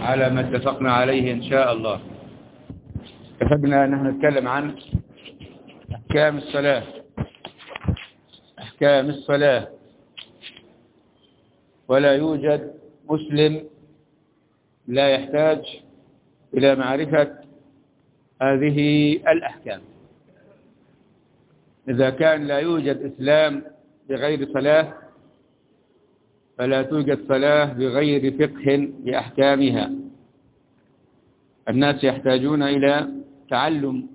على ما اتفقنا عليه إن شاء الله اتفقنا أن نحن نتكلم عن أحكام الصلاة أحكام الصلاة ولا يوجد مسلم لا يحتاج إلى معرفة هذه الأحكام إذا كان لا يوجد إسلام بغير صلاة فلا توجد صلاة بغير فقه بأحكامها الناس يحتاجون إلى تعلم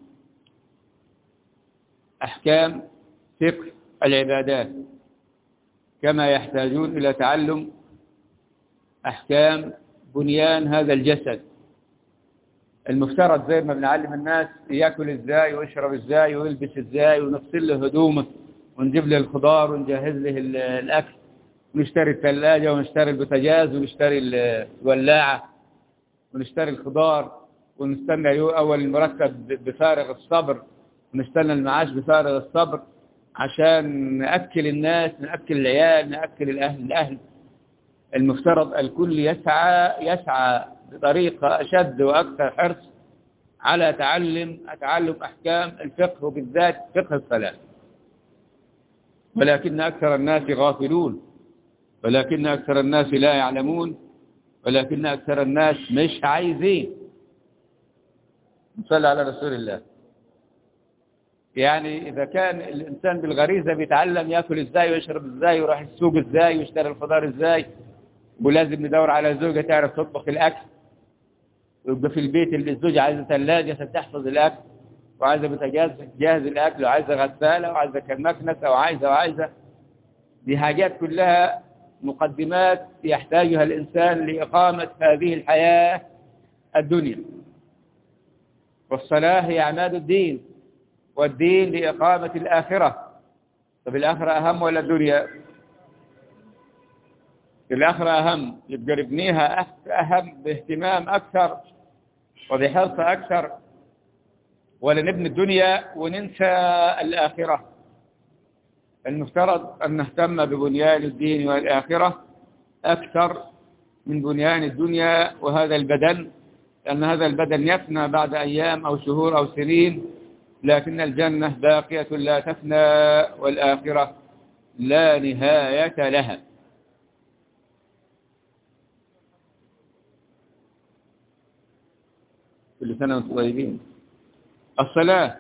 أحكام فقه العبادات كما يحتاجون إلى تعلم أحكام بنيان هذا الجسد المفترض زي ما بنعلم الناس ياكل ازاي ويشرب ازاي ويلبس ازاي ونغسل له هدومه ونجيب له الخضار ونجهز له الاكل ونشتري الثلاجه ونشتري البوتاجاز ونشتري الولاعه ونشتري الخضار ونستنى اول المرتب بفارغ الصبر ونستنى المعاش بفارغ الصبر عشان ناكل الناس ناكل العيال ناكل الاهل الاهل المفترض الكل يسعى يسعى بطريقة أشد وأكثر حرص على تعلم تعلم أحكام الفقه وبالذات فقه الصلاة ولكن أكثر الناس غافلون ولكن أكثر الناس لا يعلمون ولكن أكثر الناس مش عايزين صلى على رسول الله يعني إذا كان الإنسان بالغريزة بيتعلم يأكل إزاي ويشرب إزاي ويروح السوق إزاي ويشتري الخضار إزاي ولازم ندور على زوجة تعرف تطبخ الأكل ويبقى في البيت اللي الزوجة عايزة ثلاجة عشان تحفظ الأكل وعايزة بوتاجاز تجهز الأكل وعايزة غسالة وعايزة مكنسة وعايزة وعايزة دي حاجات كلها مقدمات يحتاجها الإنسان لإقامة هذه الحياة الدنيا والصلاة هي عماد الدين والدين لإقامة الآخرة طب الآخرة أهم ولا الدنيا الآخرة أهم يبقى نبنيها أهم باهتمام أكثر وبحرص أكثر ولا نبني الدنيا وننسى الآخرة المفترض أن نهتم ببنيان الدين والآخرة أكثر من بنيان الدنيا وهذا البدن لأن هذا البدن يفنى بعد أيام أو شهور أو سنين لكن الجنة باقية لا تفنى والآخرة لا نهاية لها كل سنة وانتم طيبين الصلاة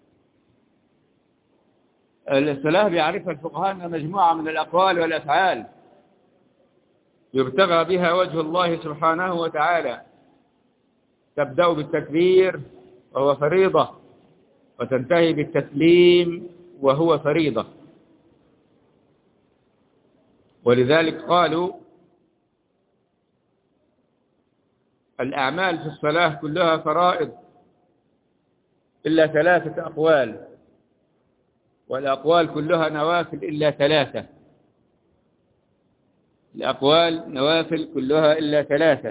الصلاة بيعرفها الفقهاء أنها مجموعة من الأقوال والأفعال يبتغى بها وجه الله سبحانه وتعالى تبدأ بالتكبير وهو فريضة وتنتهي بالتسليم وهو فريضة ولذلك قالوا الأعمال في الصلاة كلها فرائض إلا ثلاثة أقوال والأقوال كلها نوافل إلا ثلاثة الأقوال نوافل كلها إلا ثلاثة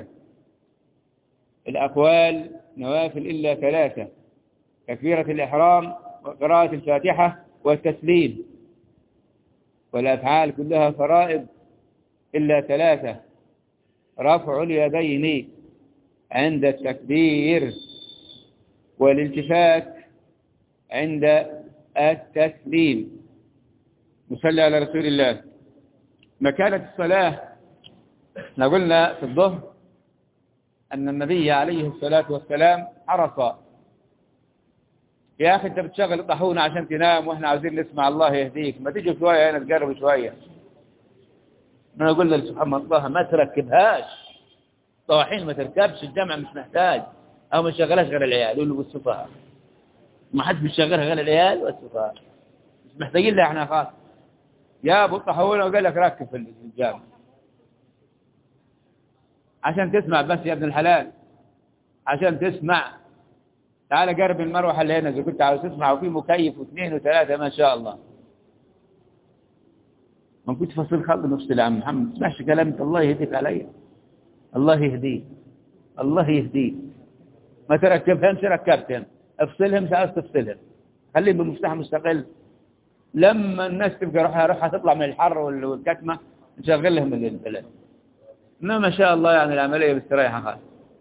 الأقوال نوافل إلا ثلاثة تكبيرة الإحرام وقراءة الفاتحة والتسليم والأفعال كلها فرائض إلا ثلاثة رفع اليدين عند التكبير والالتفات عند التسليم نصلي على رسول الله مكانة الصلاة احنا قلنا في الظهر أن النبي عليه الصلاة والسلام حرص يا أخي أنت بتشغل الطاحونة عشان تنام وإحنا عاوزين نسمع الله يهديك ما تيجي شوية هنا تقرب شوية أنا أقول له سبحان الله ما تركبهاش طواحين ما تركبش الجامع مش محتاج أو ما شغلهاش غير العيال يقول له والسفهاء ما حد بيشغلها غير العيال والسفهاء مش محتاجين لها احنا خاص يا ابو الطحونه وقال لك ركب في الجامع عشان تسمع بس يا ابن الحلال عشان تسمع تعال قرب المروحه اللي هنا اذا كنت عاوز تسمع وفي مكيف واثنين وثلاثه ما شاء الله ما كنت فصل خلق نفسي يا عم محمد ما تسمعش كلامك الله يهديك عليا الله يهديك الله يهديك ما تركبهمش ركبتهم افصلهم عاوز تفصلهم خليهم بمفتاح مستقل لما الناس تبقى روحها روحها تطلع من الحر والكتمه نشغل لهم البلد انما ما شاء الله يعني العمليه مستريحه خالص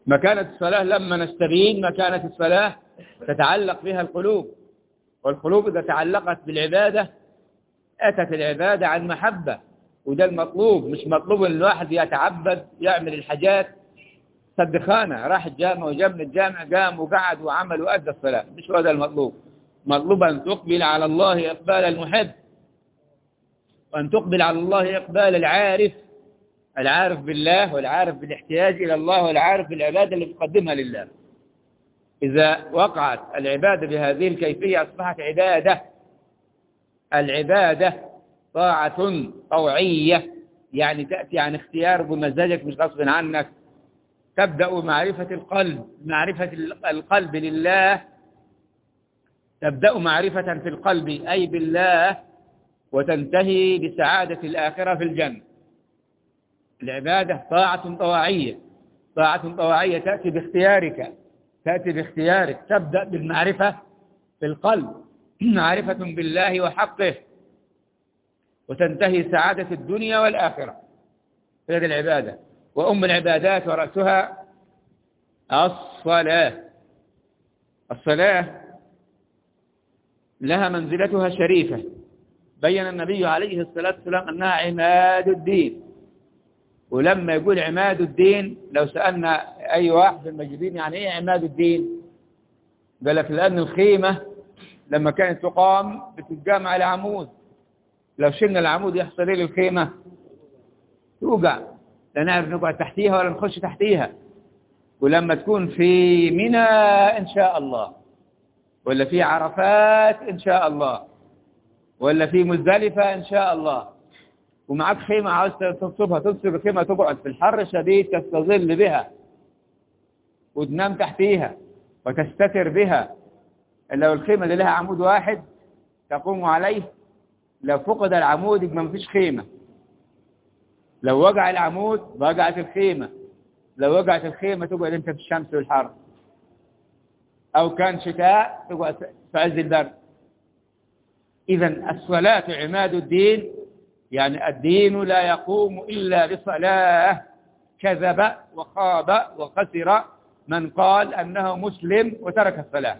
مكانة الصلاة لما نستبين مكانة الصلاة تتعلق بها القلوب والقلوب إذا تعلقت بالعبادة أتت العبادة عن محبة وده المطلوب مش مطلوب ان الواحد يتعبد يعمل الحاجات صدخانة راح الجامع وجاب الجامع قام وقعد وعمل وأدى الصلاة مش هذا المطلوب مطلوب أن تقبل على الله إقبال المحب وأن تقبل على الله إقبال العارف العارف بالله والعارف بالاحتياج إلى الله والعارف بالعبادة اللي تقدمها لله إذا وقعت العبادة بهذه الكيفية أصبحت عبادة العبادة طاعة طوعية يعني تأتي عن اختيار بمزاجك مش غصب عنك تبدأ معرفة القلب معرفة القلب لله تبدأ معرفة في القلب أي بالله وتنتهي بسعادة الآخرة في الجنة العبادة طاعة طواعية طاعة طواعية تأتي باختيارك تأتي باختيارك تبدأ بالمعرفة في القلب معرفة بالله وحقه وتنتهي سعادة الدنيا والآخرة هذه العبادة وأم العبادات ورأسها الصلاة الصلاة لها منزلتها شريفة بين النبي عليه الصلاة والسلام أنها عماد الدين ولما يقول عماد الدين لو سألنا أي واحد في المجدين يعني إيه عماد الدين قال لك لأن الخيمة لما كانت تقام بتتقام على عمود لو شلنا العمود يحصل ايه للخيمة توقع لا نعرف نقعد تحتيها ولا نخش تحتيها ولما تكون في منى إن شاء الله ولا في عرفات إن شاء الله ولا في مزدلفة إن شاء الله ومعك خيمة عاوز تنصبها تنصب الخيمة تقعد في الحر الشديد تستظل بها وتنام تحتيها وتستتر بها لو الخيمة اللي لها عمود واحد تقوم عليه لو فقد العمود يبقى مفيش خيمة لو وقع العمود وقعت الخيمة لو وقعت الخيمة تقعد انت في الشمس والحر او كان شتاء تقعد في عز البرد اذا الصلاة عماد الدين يعني الدين لا يقوم إلا بصلاة كذب وخاب وخسر من قال أنه مسلم وترك الصلاة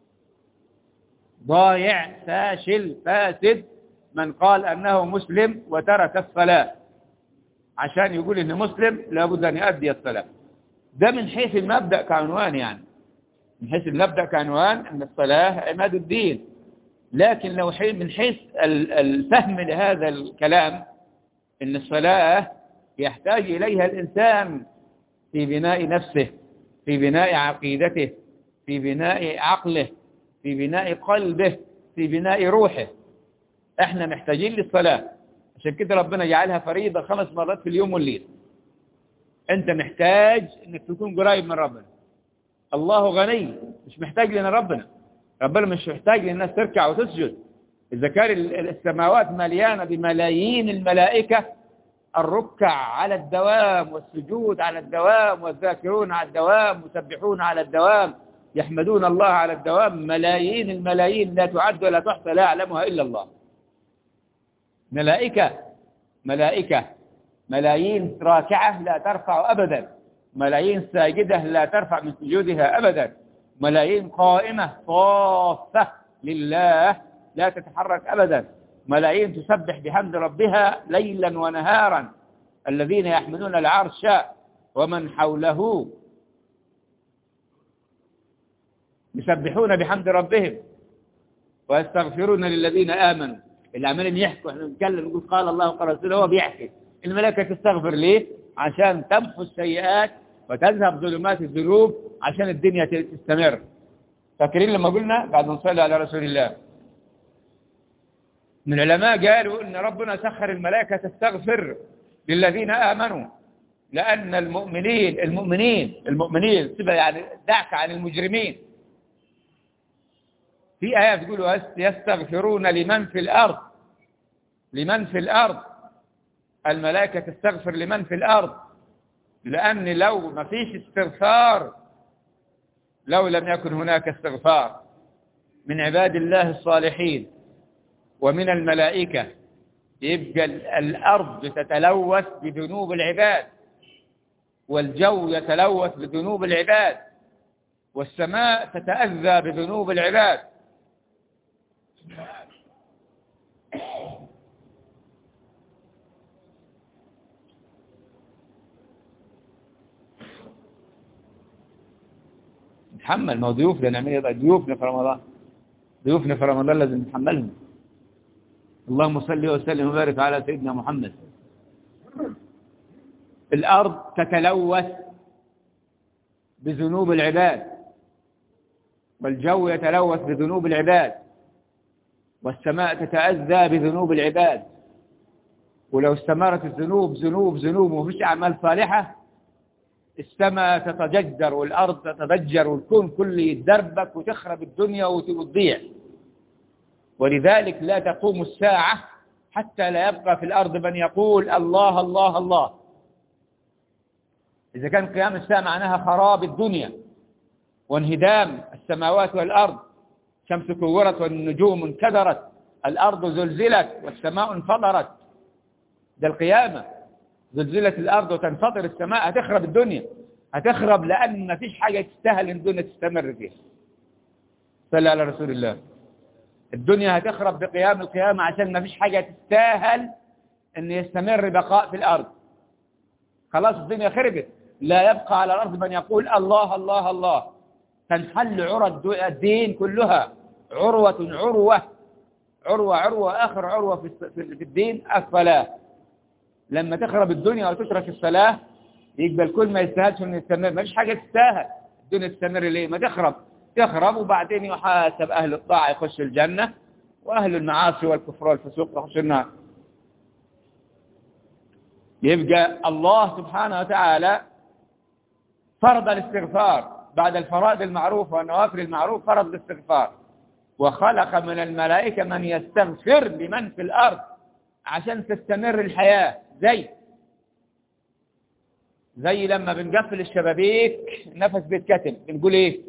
ضايع فاشل فاسد من قال أنه مسلم وترك الصلاة عشان يقول إنه مسلم لابد أن يؤدي الصلاة ده من حيث المبدأ كعنوان يعني من حيث المبدأ كعنوان أن الصلاة عماد الدين لكن لو من حيث الفهم لهذا الكلام أن الصلاة يحتاج إليها الإنسان في بناء نفسه في بناء عقيدته في بناء عقله في بناء قلبه في بناء روحه احنا محتاجين للصلاة عشان كده ربنا جعلها فريضة خمس مرات في اليوم والليل انت محتاج انك تكون قريب من ربنا الله غني مش محتاج لنا ربنا ربنا مش محتاج للناس تركع وتسجد إذا كان السماوات مليانة بملايين الملائكة الركع على الدوام والسجود على الدوام والذاكرون على الدوام مسبحون على الدوام يحمدون الله على الدوام ملايين الملايين لا تعد ولا تحصى لا يعلمها إلا الله ملائكة ملائكة ملايين راكعة لا ترفع أبدا ملايين ساجدة لا ترفع من سجودها أبدا ملايين قائمة صافة لله لا تتحرك أبدا ملايين تسبح بحمد ربها ليلا ونهارا الذين يحملون العرش ومن حوله يسبحون بحمد ربهم ويستغفرون للذين آمنوا اللي عمالين يحكوا احنا بنتكلم نقول قال الله وقال رسوله هو بيحكي الملائكة تستغفر ليه عشان تمحو السيئات وتذهب ظلمات الذنوب عشان الدنيا تستمر فاكرين لما قلنا بعد نصلي على رسول الله من العلماء قالوا ان ربنا سخر الملائكة تستغفر للذين آمنوا لأن المؤمنين المؤمنين المؤمنين سبا يعني دعك عن المجرمين في آيات تقول يستغفرون لمن في الأرض لمن في الأرض الملائكة تستغفر لمن في الأرض لأن لو ما فيش استغفار لو لم يكن هناك استغفار من عباد الله الصالحين ومن الملائكة يبقى الأرض تتلوث بذنوب العباد والجو يتلوث بذنوب العباد والسماء تتأذى بذنوب العباد نتحمل ما هو ضيوفنا نعمل ايه بقى ضيوفنا في رمضان ضيوفنا في رمضان لازم نتحملهم اللهم صل وسلم وبارك على سيدنا محمد الأرض تتلوث بذنوب العباد والجو يتلوث بذنوب العباد والسماء تتأذى بذنوب العباد ولو استمرت الذنوب ذنوب ذنوب ومفيش أعمال صالحة السماء تتجدر والأرض تتفجر والكون كله يتدربك وتخرب الدنيا وتضيع ولذلك لا تقوم الساعة حتى لا يبقى في الأرض من يقول الله الله الله إذا كان قيام الساعة معناها خراب الدنيا وانهدام السماوات والأرض شمس كورت والنجوم انكدرت الأرض زلزلت والسماء انفطرت ده القيامة زلزلت الأرض وتنفطر السماء هتخرب الدنيا هتخرب لأن ما فيش حاجة تستاهل إن الدنيا تستمر فيها صلى على رسول الله الدنيا هتخرب بقيام القيامة عشان ما فيش حاجة تستاهل أن يستمر بقاء في الأرض خلاص الدنيا خربت لا يبقى على الأرض من يقول الله الله الله تنحل عرى الدين كلها عروة عروة عروة عروة آخر عروة في الدين الصلاة لما تخرب الدنيا وتترك الصلاة يقبل الكل ما يستاهلش انه يستمر ما فيش حاجة تستاهل الدنيا تستمر ليه ما تخرب تخرب وبعدين يحاسب أهل الطاعة يخش الجنة وأهل المعاصي والكفر والفسوق يخش النار يبقى الله سبحانه وتعالى فرض الاستغفار بعد الفرائض المعروفة والنوافل المعروف فرض الاستغفار وخلق من الملائكة من يستغفر لمن في الأرض عشان تستمر الحياة زي زي لما بنقفل الشبابيك نفس بيتكتم بنقول ايه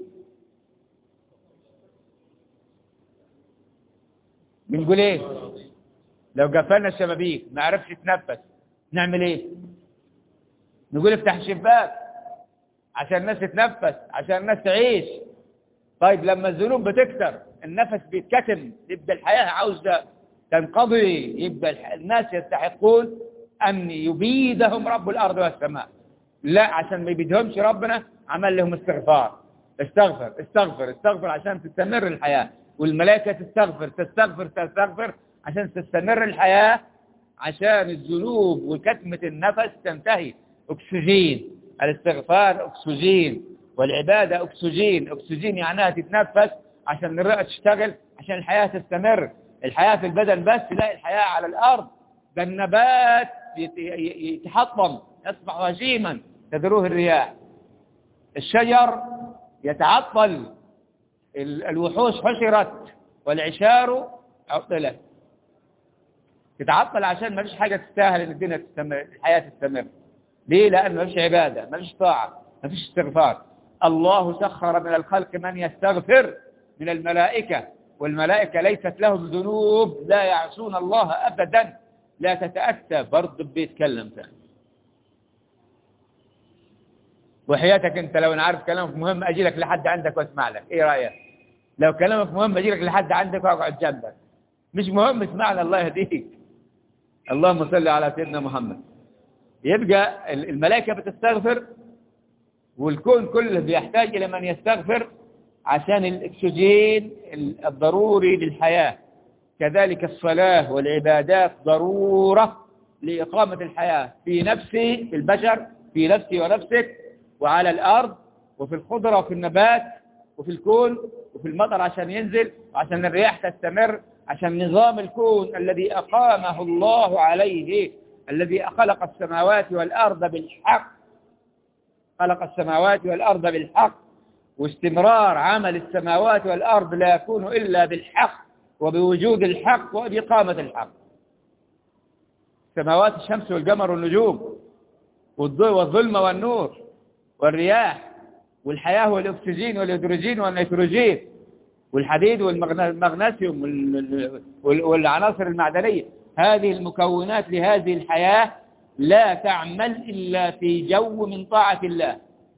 بنقول ايه لو قفلنا الشبابيك ما عرفش يتنفس نعمل ايه نقول افتح الشباك عشان الناس تتنفس عشان الناس تعيش طيب لما الذنوب بتكثر النفس بيتكتم يبقى الحياة عاوزة تنقضي يبقى الناس يستحقون أن يبيدهم رب الأرض والسماء لا عشان ما يبيدهمش ربنا عمل لهم استغفار استغفر استغفر استغفر عشان تستمر الحياة والملائكة تستغفر تستغفر تستغفر عشان تستمر الحياة عشان الذنوب وكتمة النفس تنتهي أكسجين الاستغفار أكسجين والعبادة أكسجين أكسجين يعنيها تتنفس عشان الرئة تشتغل عشان الحياة تستمر الحياة في البدن بس لا الحياة على الأرض ده النبات يتحطم يصبح هشيما تدروه الرياح الشجر يتعطل الوحوش حشرت والعشار عطلت تتعطل عشان ما فيش حاجة تستاهل ان الدنيا تستمر الحياة تستمر ليه لأن ما فيش عبادة ما فيش طاعة ما فيش استغفار الله سخر من الخلق من يستغفر من الملائكة والملائكة ليست لهم ذنوب لا يعصون الله أبدا لا تتأتى برضه بيتكلم ثاني وحياتك انت لو انا عارف كلامك مهم اجي لك لحد عندك واسمع لك ايه رايك لو كلامك مهم اجي لك لحد عندك واقعد جنبك مش مهم اسمعنا الله يهديك اللهم صل على سيدنا محمد يبقى الملائكه بتستغفر والكون كله بيحتاج الى من يستغفر عشان الاكسجين الضروري للحياه كذلك الصلاه والعبادات ضروره لاقامه الحياه في نفسي في البشر في نفسي ونفسك وعلى الأرض وفي الخضرة وفي النبات وفي الكون وفي المطر عشان ينزل وعشان الرياح تستمر عشان نظام الكون الذي أقامه الله عليه الذي خلق السماوات والأرض بالحق خلق السماوات والأرض بالحق واستمرار عمل السماوات والأرض لا يكون إلا بالحق وبوجود الحق وبإقامة الحق سماوات الشمس والقمر والنجوم والضوء والظلمة والنور والرياح والحياة والأكسجين والهيدروجين والنيتروجين والحديد والمغنيسيوم والعناصر المعدنية هذه المكونات لهذه الحياة لا تعمل إلا في جو من طاعة الله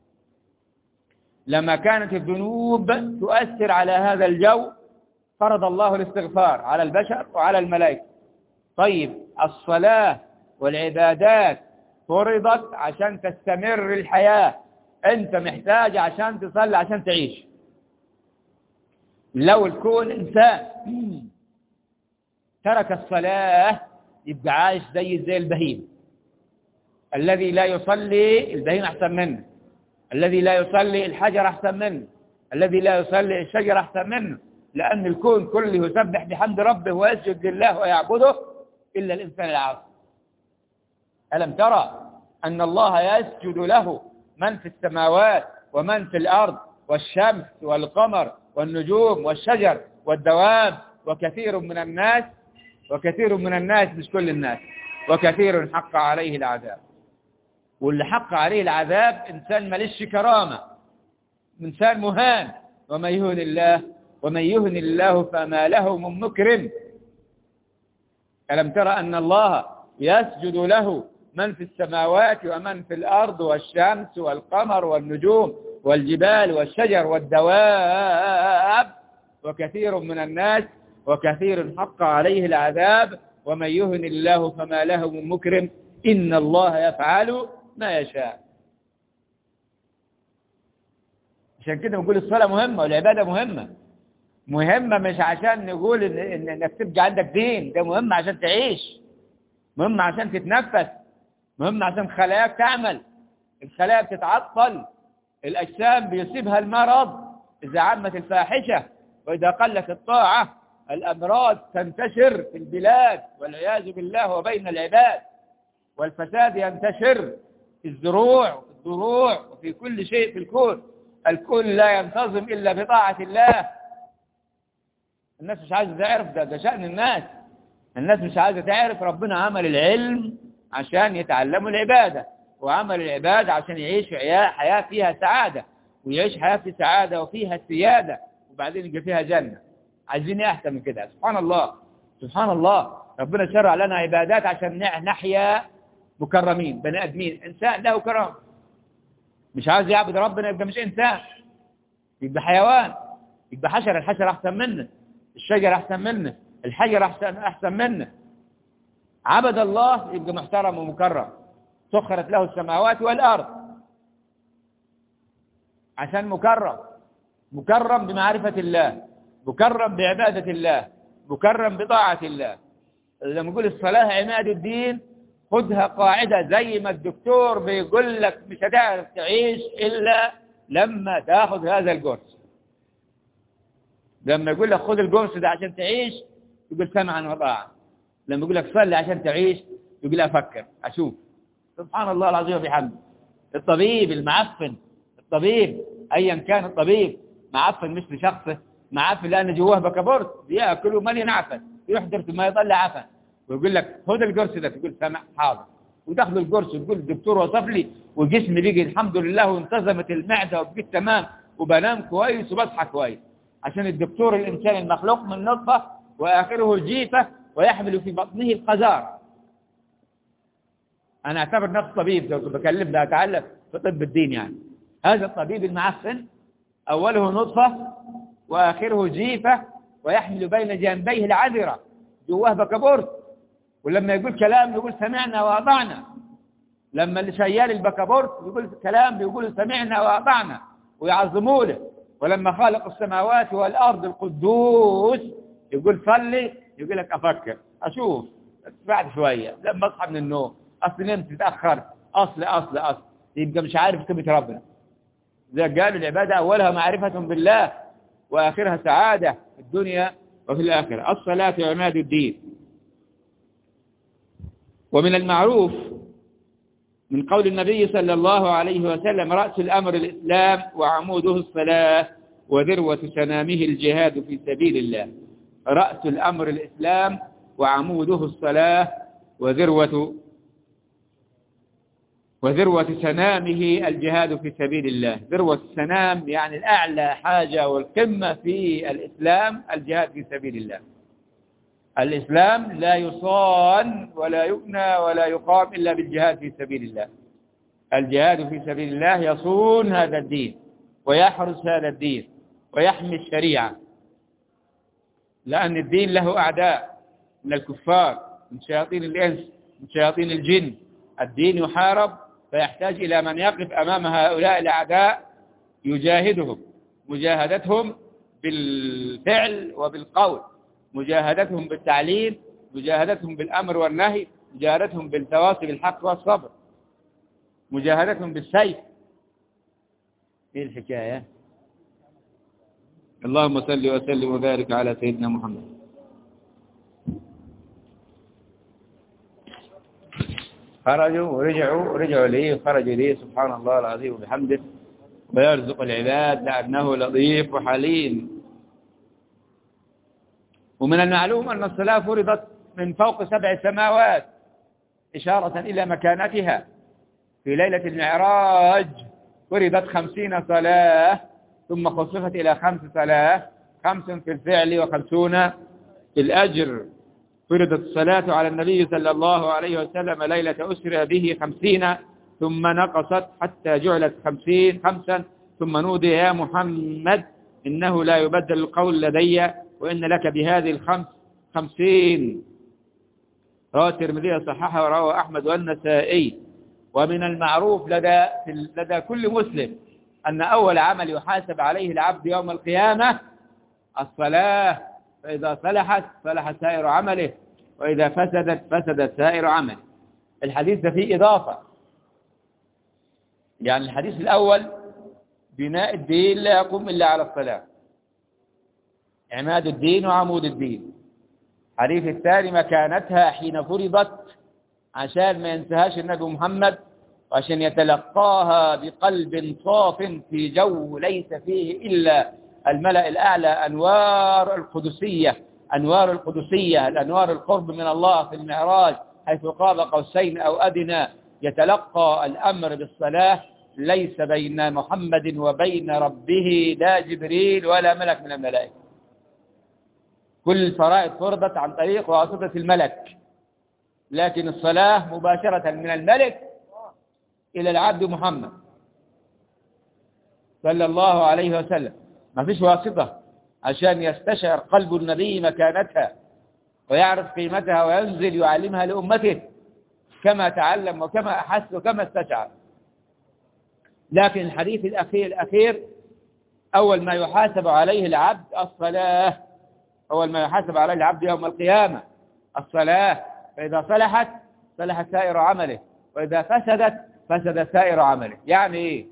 لما كانت الذنوب تؤثر على هذا الجو فرض الله الاستغفار على البشر وعلى الملائكة طيب الصلاة والعبادات فرضت عشان تستمر الحياة انت محتاج عشان تصلي عشان تعيش لو الكون انسان ترك الصلاة يبقى عايش زي زي البهيم الذي لا يصلي البهيم أحسن منه الذي لا يصلي الحجر أحسن منه الذي لا يصلي الشجر أحسن منه لأن الكون كله يسبح بحمد ربه ويسجد لله ويعبده إلا الإنسان العاصي ألم ترى أن الله يسجد له من في السماوات ومن في الأرض والشمس والقمر والنجوم والشجر والدواب وكثير من الناس وكثير من الناس مش كل الناس وكثير حق عليه العذاب واللي حق عليه العذاب إنسان ملش كرامة إنسان مهان ومن يهن الله ومن يهن الله فما له من مكرم ألم ترى أن الله يسجد له من في السماوات ومن في الأرض والشمس والقمر والنجوم والجبال والشجر والدواب وكثير من الناس وكثير حق عليه العذاب ومن يهن الله فما له من مكرم إن الله يفعل ما يشاء عشان كده نقول الصلاة مهمة والعبادة مهمة مهمة مش عشان نقول إن, إن إنك تبقى عندك دين ده مهم عشان تعيش مهم عشان تتنفس مهم عشان خلاياك تعمل الخلايا بتتعطل الأجسام بيصيبها المرض إذا عمت الفاحشة وإذا قلت الطاعة الأمراض تنتشر في البلاد والعياذ بالله وبين العباد والفساد ينتشر في الزروع وفي الضروع وفي كل شيء في الكون الكون لا ينتظم إلا بطاعة الله الناس مش عايزة تعرف ده, ده شأن الناس الناس مش عايزة تعرف ربنا عمل العلم عشان يتعلموا العبادة وعمل العبادة عشان يعيش حياة فيها سعادة ويعيش حياة في سعادة وفيها سيادة وبعدين يجي فيها جنة عايزين ايه احسن من كده سبحان الله سبحان الله ربنا شرع لنا عبادات عشان نحيا مكرمين بني ادمين انسان له كرم مش عايز يعبد ربنا يبقى مش انسان يبقى حيوان يبقى حشر الحشر احسن منه الشجر احسن منه الحجر احسن احسن منه عبد الله يبقى محترم ومكرم سخرت له السماوات والارض عشان مكرم مكرم بمعرفة الله مكرم بعبادة الله مكرم بطاعة الله لما نقول الصلاة عماد الدين خدها قاعدة زي ما الدكتور بيقول لك مش هتعرف تعيش إلا لما تاخذ هذا القرص لما يقول لك خذ القرص ده عشان تعيش يقول سمعا وطاعا لما يقول لك صلي عشان تعيش يقول أفكر أشوف سبحان الله العظيم وبحمده الطبيب المعفن الطبيب أيا كان الطبيب معفن مش لشخصه معفن لأن جواه بكابورت بياكل ومليان عفن يحضر ما يطلع عفن ويقول لك خد القرص ده تقول سمع حاضر وتاخذ القرص وتقول الدكتور وصف لي وجسمي بيجي الحمد لله وانتظمت المعده وبقيت تمام وبنام كويس وبصحى كويس عشان الدكتور الانسان المخلوق من نطفه واخره جيفه ويحمل في بطنه القذار انا اعتبر نفسي طبيب لو بكلم ده اتعلم في طب الدين يعني هذا الطبيب المعفن اوله نطفه واخره جيفه ويحمل بين جانبيه العذره جواه بكابورت ولما يقول كلام يقول سمعنا وأطعنا لما اللي شيال البكابورت يقول كلام بيقول سمعنا وأطعنا ويعظموا له ولما خالق السماوات والأرض القدوس يقول صلي يقول لك أفكر أشوف بعد شوية لما أصحى من النوم أصل نمت تأخرت أصل أصل أصل يبقى مش عارف قيمة ربنا إذا قالوا العبادة أولها معرفة بالله وآخرها سعادة في الدنيا وفي الآخرة الصلاة عماد الدين ومن المعروف من قول النبي صلى الله عليه وسلم رأس الأمر الإسلام وعموده الصلاة وذروة سنامه الجهاد في سبيل الله رأس الأمر الإسلام وعموده الصلاة وذروة وذروة سنامه الجهاد في سبيل الله ذروة السنام يعني الأعلى حاجة والقمة في الإسلام الجهاد في سبيل الله الإسلام لا يصان ولا يبنى ولا يقام إلا بالجهاد في سبيل الله الجهاد في سبيل الله يصون هذا الدين ويحرس هذا الدين ويحمي الشريعة لأن الدين له أعداء من الكفار من شياطين الإنس من شياطين الجن الدين يحارب فيحتاج إلى من يقف أمام هؤلاء الأعداء يجاهدهم مجاهدتهم بالفعل وبالقول مجاهدتهم بالتعليم مجاهدتهم بالأمر والنهي مجاهدتهم بالتواصي بالحق والصبر مجاهدتهم بالسيف ايه الحكاية اللهم صل وسلم وبارك على سيدنا محمد خرجوا ورجعوا ورجعوا لي وخرجوا لي سبحان الله العظيم وبحمده ويرزق العباد لأنه لطيف وحليم ومن المعلوم أن الصلاة فرضت من فوق سبع سماوات إشارة إلى مكانتها في ليلة المعراج فرضت خمسين صلاة ثم خصفت إلى خمس صلاة خمس في الفعل وخمسون في الأجر فرضت الصلاة على النبي صلى الله عليه وسلم ليلة أسرى به خمسين ثم نقصت حتى جعلت خمسين خمسا ثم نودي يا محمد إنه لا يبدل القول لدي وإن لك بهذه الخمس خمسين رواه الترمذي صححه ورواه أحمد والنسائي ومن المعروف لدى لدى كل مسلم أن أول عمل يحاسب عليه العبد يوم القيامة الصلاة فإذا صلحت صلح سائر عمله وإذا فسدت فسد سائر عمله الحديث ده فيه إضافة يعني الحديث الأول بناء الدين لا يقوم إلا على الصلاة عماد الدين وعمود الدين الحديث الثاني مكانتها حين فرضت عشان ما ينساهاش النبي محمد وعشان يتلقاها بقلب صاف في جو ليس فيه إلا الملأ الأعلى أنوار القدسية أنوار القدسية الأنوار القرب من الله في المعراج حيث قاب قوسين أو أدنى يتلقى الأمر بالصلاة ليس بين محمد وبين ربه لا جبريل ولا ملك من الملائكة كل الفرائض فرضت عن طريق واسطة الملك لكن الصلاة مباشرة من الملك إلى العبد محمد صلى الله عليه وسلم ما فيش واسطة عشان يستشعر قلب النبي مكانتها ويعرف قيمتها وينزل يعلمها لأمته كما تعلم وكما أحس وكما استشعر لكن الحديث الأخير الأخير أول ما يحاسب عليه العبد الصلاة أول ما يحاسب عليه العبد يوم القيامة الصلاة فإذا صلحت صلح سائر عمله وإذا فسدت فسد سائر عمله يعني إيه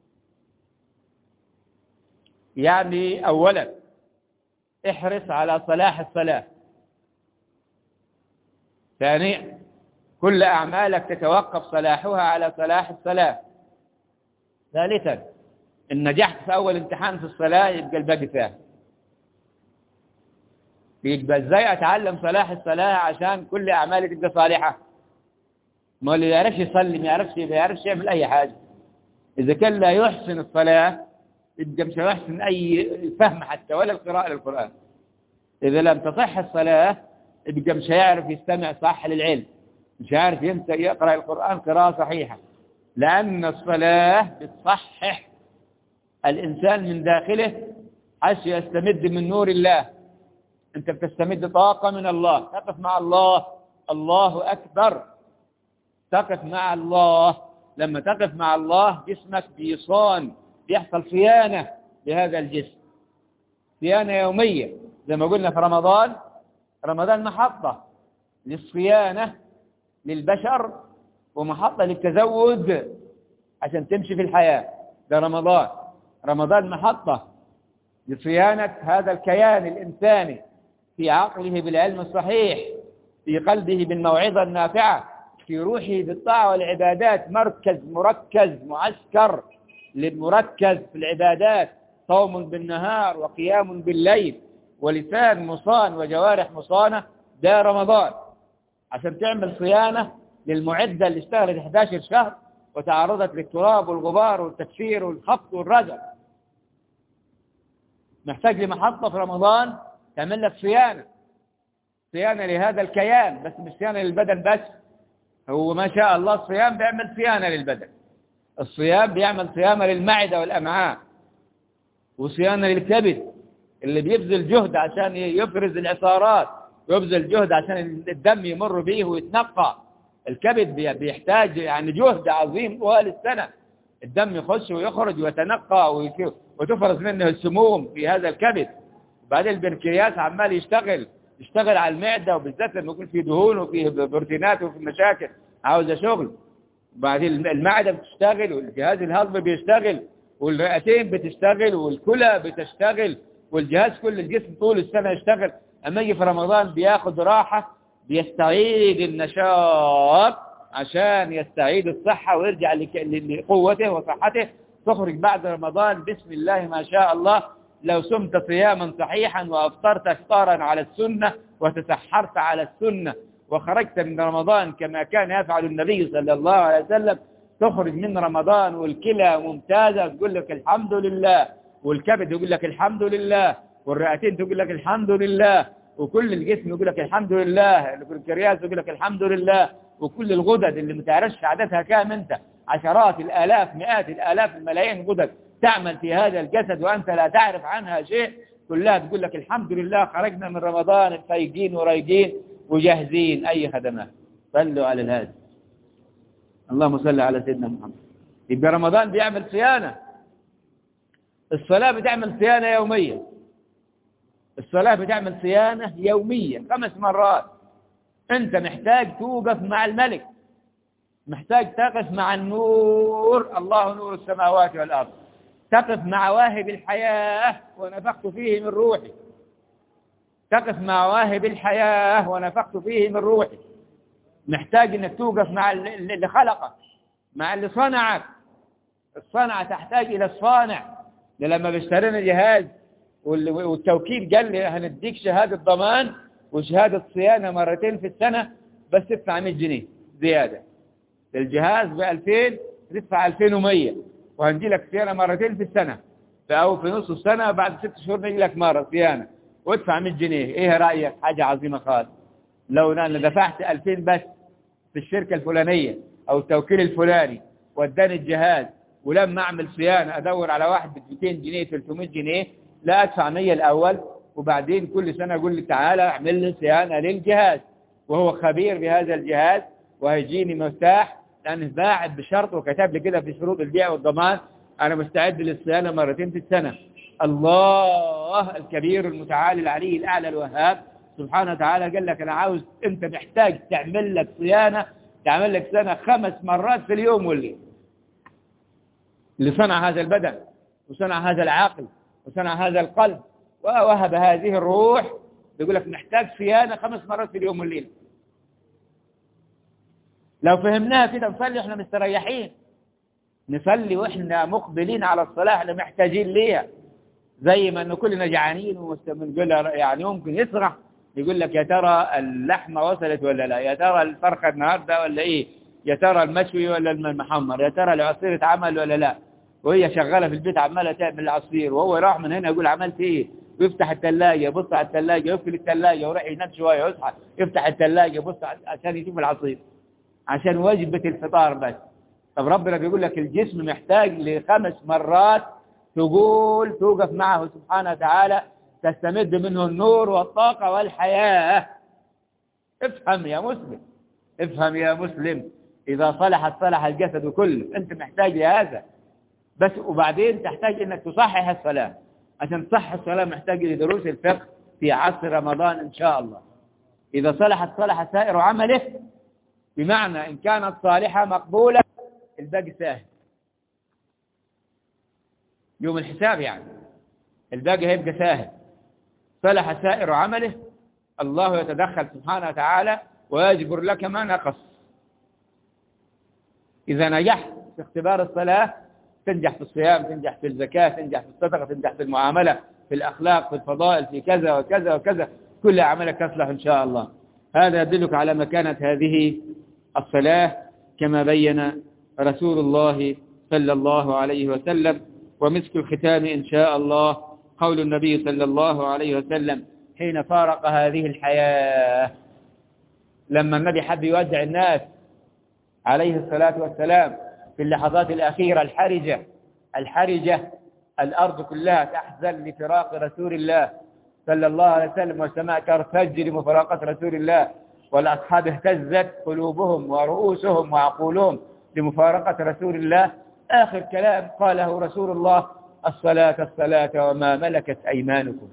يعني أولا احرص على صلاح الصلاة ثانيا كل أعمالك تتوقف صلاحها على صلاح الصلاة ثالثا إن نجحت في أول امتحان في الصلاة يبقى الباقي سهل يبقى ازاي اتعلم صلاح الصلاة عشان كل اعمالي تبقى صالحة ما اللي يعرفش يصلي ما يعرفش ما يعرفش يعمل اي حاجة اذا كان لا يحسن الصلاة يبقى مش هيحسن اي فهم حتى ولا القراءة للقرآن اذا لم تصح الصلاة يبقى مش هيعرف يستمع صح للعلم مش عارف ينسى يقرأ القرآن قراءة صحيحة لأن الصلاة بتصحح الإنسان من داخله حتى يستمد من نور الله أنت بتستمد طاقة من الله تقف مع الله الله أكبر تقف مع الله لما تقف مع الله جسمك بيصان بيحصل صيانة لهذا الجسم صيانة يومية زي ما قلنا في رمضان رمضان محطة للصيانة للبشر ومحطة للتزود عشان تمشي في الحياة ده رمضان رمضان محطة لصيانة هذا الكيان الإنساني في عقله بالعلم الصحيح في قلبه بالموعظة النافعة في روحه بالطاعة والعبادات مركز مركز معسكر للمركز في العبادات صوم بالنهار وقيام بالليل ولسان مصان وجوارح مصانة ده رمضان عشان تعمل صيانة للمعدة اللي اشتغلت 11 شهر وتعرضت للتراب والغبار والتكفير والخفض والرزق محتاج لمحطة في رمضان تعمل لك صيانة صيانة لهذا الكيان بس مش صيانة للبدن بس هو ما شاء الله الصيام بيعمل صيانة للبدن الصيام بيعمل صيانة للمعدة والأمعاء وصيانة للكبد اللي بيبذل جهد عشان يفرز العصارات يبذل جهد عشان الدم يمر به ويتنقى الكبد بيحتاج يعني جهد عظيم طوال السنة الدم يخش ويخرج ويتنقى وتفرز منه السموم في هذا الكبد بعدين البنكرياس عمال يشتغل يشتغل على المعدة وبالذات لما يكون في دهون وفي بروتينات وفي مشاكل عاوزة شغل وبعدين المعدة بتشتغل والجهاز الهضمي بيشتغل والرئتين بتشتغل والكلى بتشتغل والجهاز كل الجسم طول السنة يشتغل أما يجي في رمضان بياخد راحة بيستعيد النشاط عشان يستعيد الصحة ويرجع لقوته وصحته تخرج بعد رمضان بسم الله ما شاء الله لو سمت صياما صحيحا وأفطرت افطارا على السنة وتسحرت على السنة وخرجت من رمضان كما كان يفعل النبي صلى الله عليه وسلم تخرج من رمضان والكلى ممتازة تقول لك الحمد لله والكبد يقول لك الحمد لله والرئتين تقول لك الحمد لله وكل الجسم يقول لك الحمد لله الكرياس يقول لك الحمد لله وكل الغدد اللي ما تعرفش عددها كام انت عشرات الالاف مئات الالاف الملايين غدد تعمل في هذا الجسد وانت لا تعرف عنها شيء كلها تقول لك الحمد لله خرجنا من رمضان فايقين ورايقين وجاهزين اي خدمات صلوا على الهادي اللهم صل على سيدنا محمد يبقى رمضان بيعمل صيانه الصلاه بتعمل صيانه يوميه الصلاة بتعمل صيانة يومية خمس مرات انت محتاج توقف مع الملك محتاج تقف مع النور الله نور السماوات والأرض تقف مع واهب الحياة ونفخت فيه من روحي تقف مع واهب الحياة ونفخت فيه من روحي محتاج انك توقف مع اللي خلقك مع اللي صنعك الصنعة تحتاج الى الصانع لما بيشترينا جهاز والتوكيل قال لي هنديك شهادة ضمان وشهادة صيانة مرتين في السنة بس تدفع 100 جنيه زيادة الجهاز ب 2000 تدفع 2100 وهندي لك صيانة مرتين في السنة أو في نص السنة بعد ست شهور نجي لك مرة صيانة وادفع 100 جنيه ايه رأيك حاجة عظيمة خالص لو انا دفعت 2000 بس في الشركة الفلانية او التوكيل الفلاني واداني الجهاز ولما اعمل صيانة ادور على واحد ب 200 جنيه 300 جنيه لا ادفع 100 الاول وبعدين كل سنة اقول لي تعالى اعمل لي صيانة للجهاز وهو خبير بهذا الجهاز وهيجيني مفتاح لانه باعد بشرط وكتب لي كده في شروط البيع والضمان انا مستعد للصيانة مرتين في السنة الله الكبير المتعالي العلي الاعلى الوهاب سبحانه وتعالى قال لك انا عاوز انت محتاج تعمل لك صيانة تعمل لك سنة خمس مرات في اليوم والليل لصنع هذا البدن وصنع هذا العقل وصنع هذا القلب ووهب هذه الروح بيقول لك محتاج صيانة خمس مرات في اليوم والليل لو فهمناها كده نصلي احنا مستريحين نصلي واحنا مقبلين على الصلاة احنا محتاجين ليها زي ما ان كلنا جعانين ومستمن يعني ممكن يسرح يقول لك يا ترى اللحمة وصلت ولا لا يا ترى الفرخة النهاردة ولا ايه يا ترى المشوي ولا المحمر يا ترى العصير اتعمل ولا لا وهي شغالة في البيت عمالة تعمل العصير وهو راح من هنا يقول عملت ايه ويفتح الثلاجة يبص على الثلاجة يقفل الثلاجة ويروح ينام شوية ويصحى يفتح الثلاجة يبص عشان يشوف العصير عشان وجبة الفطار بس طب ربنا بيقول لك الجسم محتاج لخمس مرات تقول توقف معه سبحانه وتعالى تستمد منه النور والطاقة والحياة افهم يا مسلم افهم يا مسلم إذا صلحت صلح الجسد كله أنت محتاج لهذا بس وبعدين تحتاج أنك تصحح الصلاة عشان تصحح الصلاة محتاج لدروس الفقه في عصر رمضان إن شاء الله إذا صلحت صلح سائر عمله بمعنى إن كانت صالحة مقبولة الباقي سهل يوم الحساب يعني الباقي هيبقى سهل صلح سائر عمله الله يتدخل سبحانه وتعالى ويجبر لك ما نقص إذا نجحت في اختبار الصلاة تنجح في الصيام تنجح في الزكاة تنجح في الصدقة تنجح في المعاملة في الأخلاق في الفضائل في كذا وكذا وكذا كل أعمالك تصلح إن شاء الله هذا يدلك على مكانة هذه الصلاة كما بين رسول الله صلى الله عليه وسلم ومسك الختام إن شاء الله قول النبي صلى الله عليه وسلم حين فارق هذه الحياة لما النبي حب يودع الناس عليه الصلاة والسلام في اللحظات الأخيرة الحرجة الحرجة الأرض كلها تحزن لفراق رسول الله صلى الله عليه وسلم والسماء ترتج لمفارقة رسول الله والأصحاب اهتزت قلوبهم ورؤوسهم وعقولهم لمفارقة رسول الله آخر كلام قاله رسول الله الصلاة الصلاة وما ملكت أيمانكم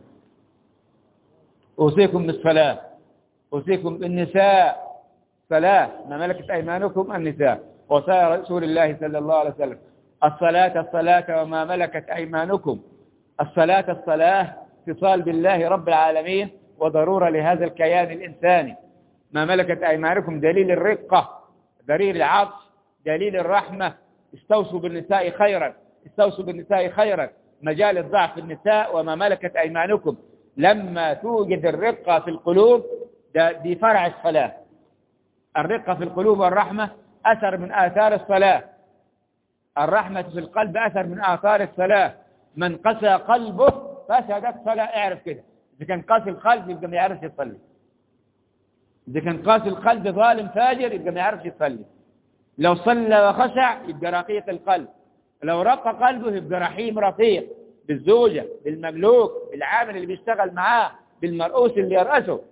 أوصيكم بالصلاة أوصيكم بالنساء صلاة ما ملكت أيمانكم النساء وصايا رسول الله صلى الله عليه وسلم الصلاة الصلاة وما ملكت أيمانكم الصلاة الصلاة اتصال بالله رب العالمين وضرورة لهذا الكيان الإنساني ما ملكت أيمانكم دليل الرقة دليل العطف دليل الرحمة استوصوا بالنساء خيرا استوصوا بالنساء خيرا مجال الضعف النساء وما ملكت أيمانكم لما توجد الرقة في القلوب دي فرع الصلاة الرقة في القلوب والرحمة أثر من آثار الصلاة الرحمة في القلب أثر من آثار الصلاة من قسى قلبه فسدت صلاة اعرف كده إذا كان قاسي القلب يبقى ما يعرفش يصلي إذا كان قاسي القلب ظالم فاجر يبقى ما يعرفش يصلي لو صلى وخشع يبقى رقيق القلب لو رق قلبه يبقى رحيم رفيق بالزوجة بالمملوك بالعامل اللي بيشتغل معاه بالمرؤوس اللي يرأسه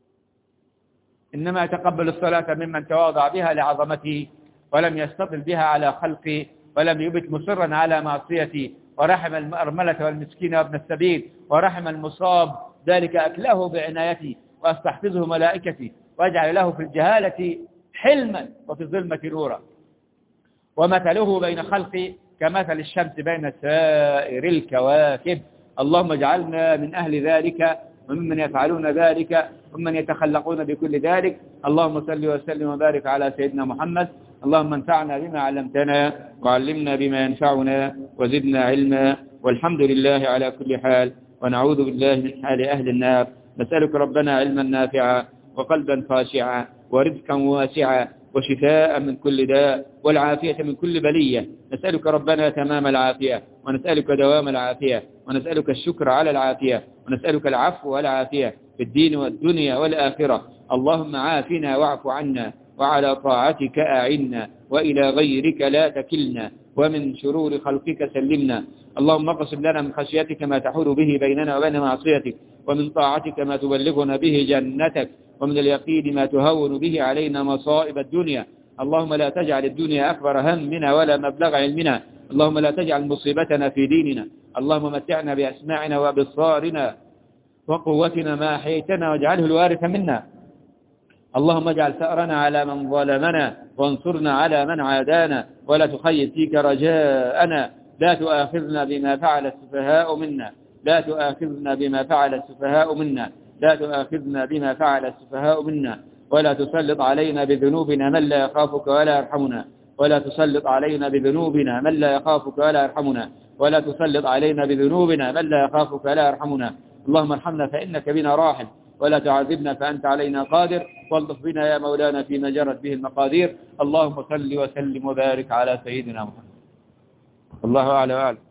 إنما يتقبل الصلاة ممن تواضع بها لعظمته ولم يستطل بها على خلقه ولم يبت مصرا على معصيتي ورحم الأرملة والمسكين وابن السبيل ورحم المصاب ذلك أكله بعنايتي وأستحفظه ملائكتي واجعل له في الجهالة حلما وفي الظلمة نورا ومثله بين خلقي كمثل الشمس بين سائر الكواكب اللهم اجعلنا من أهل ذلك وممن يفعلون ذلك ومن يتخلقون بكل ذلك اللهم صل وسلم وبارك على سيدنا محمد اللهم انفعنا بما علمتنا وعلمنا بما ينفعنا وزدنا علما والحمد لله على كل حال ونعوذ بالله من حال أهل النار نسألك ربنا علما نافعا وقلبا خاشعا ورزقا واسعا وشفاء من كل داء والعافية من كل بلية نسألك ربنا تمام العافية ونسألك دوام العافية ونسألك الشكر على العافية ونسألك العفو والعافية في الدين والدنيا والآخرة اللهم عافنا واعف عنا وعلى طاعتك أعنا وإلى غيرك لا تكلنا ومن شرور خلقك سلمنا اللهم اقسم لنا من خشيتك ما تحول به بيننا وبين معصيتك ومن طاعتك ما تبلغنا به جنتك ومن اليقين ما تهون به علينا مصائب الدنيا اللهم لا تجعل الدنيا أكبر همنا ولا مبلغ علمنا اللهم لا تجعل مصيبتنا في ديننا اللهم متعنا بأسماعنا وأبصارنا وقوتنا ما أحييتنا واجعله الوارث منا اللهم اجعل ثأرنا على من ظلمنا وانصرنا على من عادانا ولا تخيل فيك رجاءنا لا تؤاخذنا بما فعل السفهاء منا لا تؤاخذنا بما فعل السفهاء منا لا تؤاخذنا بما فعل السفهاء منا ولا تسلط علينا بذنوبنا من لا يخافك ولا يرحمنا ولا تسلط علينا بذنوبنا من لا يخافك ولا يرحمنا ولا تسلط علينا بذنوبنا من لا يخافك ولا يرحمنا اللهم ارحمنا فإنك بنا راحم ولا تعذبنا فأنت علينا قادر والطف بنا يا مولانا فيما جرت به المقادير اللهم صل وسلم وبارك على سيدنا محمد الله أعلى وأعلم